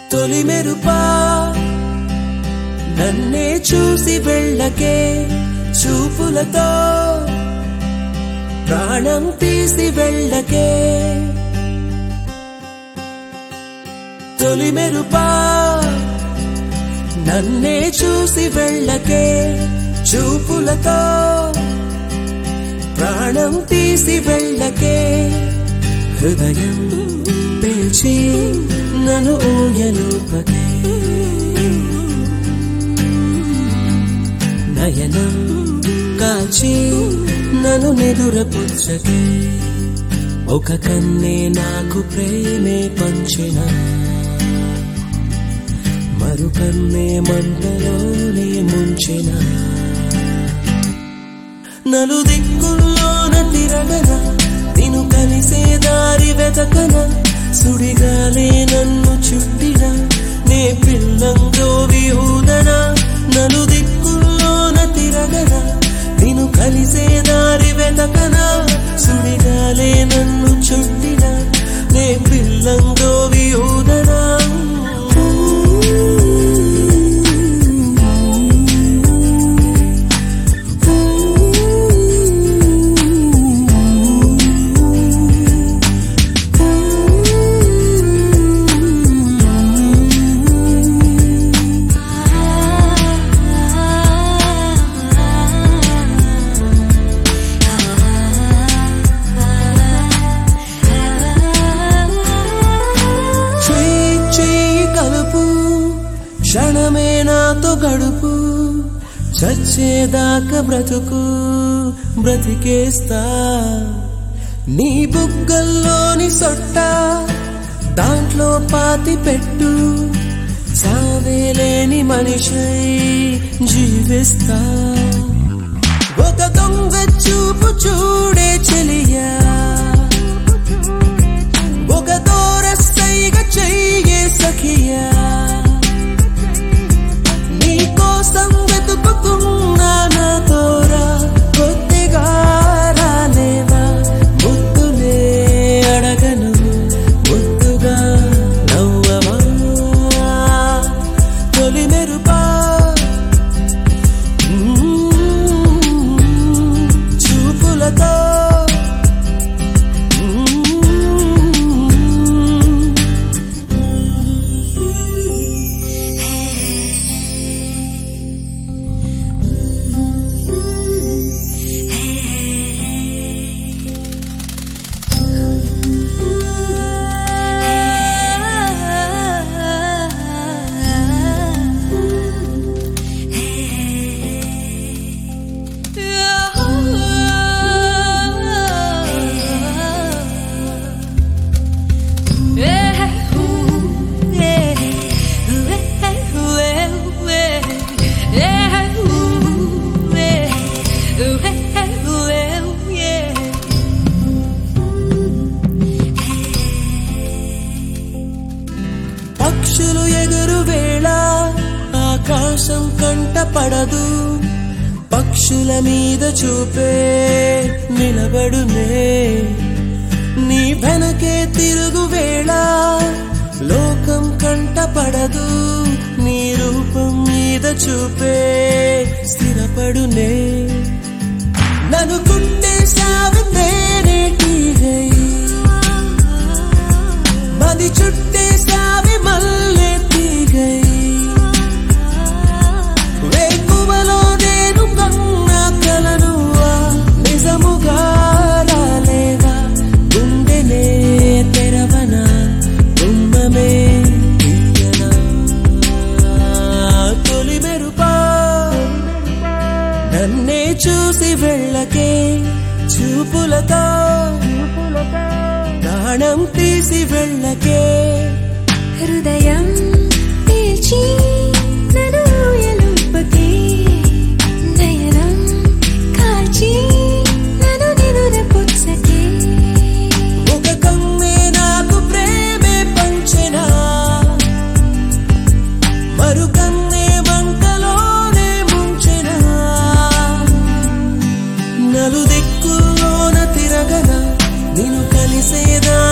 తొలి మెరుపా నన్నే చూసి వెళ్ళకే చూపులతో ప్రాణం తీసి వెళ్ళకే తొలి మెరుపా నన్నే చూసి వెళ్ళకే చూపులతో ప్రాణం తీసి వెళ్ళకే హృదయం పేల్చి నన్ను ఊయలుపకే నయనం కాల్చి నన్ను నిదురపుచ్చకే ఒక కన్నే నాకు ప్రేమే పంచిన మరు కన్నే మంటలోనే ముంచిన నలు దిక్కుల్లోన తిరగన నిన్ను కలిసే దారి వెతకన సుడిగాలే నన్ను చుట్టిన నే పిల్లంతో విహూదన నలు దిక్కుల్లోన తిరగన నిన్ను కలిసే దారి వెతకన సుడిగాలే నన్ను చుట్టిన నే పిల్లంతో విహూదన చెయ్యి చెయ్యి కలుపు క్షణమే నాతో గడుపు చచ్చేదాకా బ్రతుకు బ్రతికేస్తా నీ బుగ్గల్లోని సొట్ట దాంట్లో పాతి పెట్టు సావేలేని మనిషై జీవిస్తా ఒక దొంగ చూపు చూడే చెలియా ఒక దూరస్తైగ చెయ్యే సఖియా నీ కోసం వెతుకుతున్నా నా తోరా కొద్దిగా రాలేవా ముద్దులే అడగను ముద్దుగా నవ్వవా తొలి మెరుపా మ్మ్. చూపులతో మ్మ్. పక్షులు ఎగురు వేళ ఆకాశం కంట పడదు పక్షుల మీద చూపే నిలబడునే నీ వెనకే తిరుగు వేళ లోకం కంట పడదు నీ రూపం మీద చూపే స్థిరపడునే నన్ను కుట్టేశావు తేనేటీగై మది చుట్టేశావి మల్లె తీగై వేకువలో నేను కన్న కలనువా నిజముగా రాలేవా గుండెనే తెరవనా కుంభమే తీయనా తొలి మెరుపా నన్నే చూసి వెళ్ళకే చూపులతో ప్రాణం తీసి వెళ్ళకే హృదయం పేల్చి నన్ను ఊయలుపకే నయనం కాల్చి నన్ను నిదురపుచ్చకే ఒక కమ్మే నాకు ప్రేమే పంచెనా మరు కన్నే మంటలోనే ముంచెనా నలు దిక్కుల్లోన తిరగన నిన్ను కలిసేదా